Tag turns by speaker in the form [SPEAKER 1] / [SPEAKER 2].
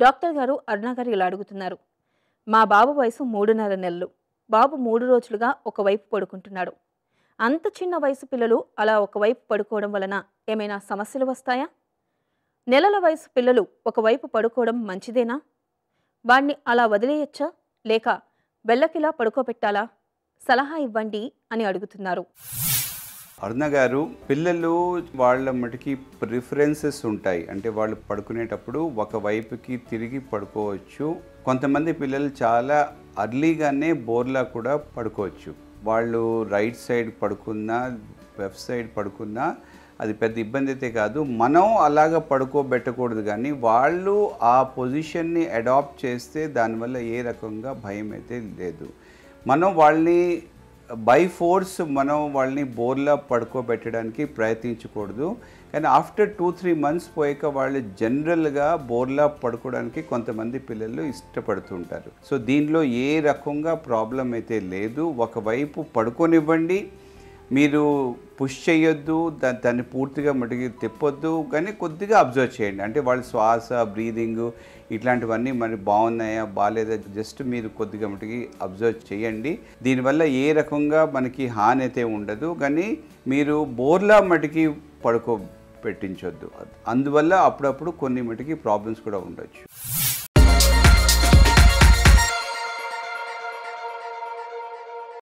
[SPEAKER 1] doctor గారు అరుణ గారు ఇలా అడుగుతున్నారు మా బాబు వయసు మూడున్నర నెలలు బాబు మూడు రోజులుగా ఒకవైపు పడుకుంటున్నాడు అంత చిన్న వయసు పిల్లలు అలా ఒకవైపు పడుకోవడం వలన ఏమైనా సమస్యలు వస్తాయా నెలల వయసు పిల్లలు ఒకవైపు పడుకోవడం మంచిదేనా వాణ్ణి అలా వదిలేయచ్చా లేక బెల్లకిలా పడుకోబెట్టాలా సలహా ఇవ్వండి అని అడుగుతున్నారు
[SPEAKER 2] అరుణ గారు పిల్లలు వాళ్ళ మటుకి ప్రిఫరెన్సెస్ ఉంటాయి అంటే వాళ్ళు పడుకునేటప్పుడు ఒక వైపుకి తిరిగి పడుకోవచ్చు కొంతమంది పిల్లలు చాలా అర్లీగానే బోర్లా కూడా పడుకోవచ్చు వాళ్ళు రైట్ సైడ్ పడుకున్నా లెఫ్ట్ సైడ్ పడుకున్నా అది పెద్ద ఇబ్బంది అయితే కాదు మనం అలాగ పడుకోబెట్టకూడదు కానీ వాళ్ళు ఆ పొజిషన్ని అడాప్ట్ చేస్తే దానివల్ల ఏ రకంగా భయం అయితే లేదు మనం వాళ్ళని బై ఫోర్స్ మనం వాళ్ళని బోర్లా పడుకోబెట్టడానికి ప్రయత్నించకూడదు కానీ ఆఫ్టర్ టూ త్రీ మంత్స్ పోయాక వాళ్ళు జనరల్గా బోర్లా పడుకోవడానికి కొంతమంది పిల్లలు ఇష్టపడుతుంటారు సో దీనిలో ఏ రకంగా ప్రాబ్లం అయితే లేదు ఒకవైపు పడుకోనివ్వండి మీరు పుష్ చేయొద్దు దా దాన్ని పూర్తిగా మటుకి తిప్పొద్దు కానీ కొద్దిగా అబ్జర్వ్ చేయండి అంటే వాళ్ళ శ్వాస బ్రీదింగ్ ఇట్లాంటివన్నీ మరి బాగున్నాయా బాగాలేదా జస్ట్ మీరు కొద్దిగా మటుకి అబ్జర్వ్ చేయండి దీనివల్ల ఏ రకంగా మనకి హాని అయితే ఉండదు కానీ మీరు బోర్లా మటుకి పడుకో పెట్టించొద్దు అందువల్ల అప్పుడప్పుడు కొన్ని మటుకి ప్రాబ్లమ్స్ కూడా ఉండొచ్చు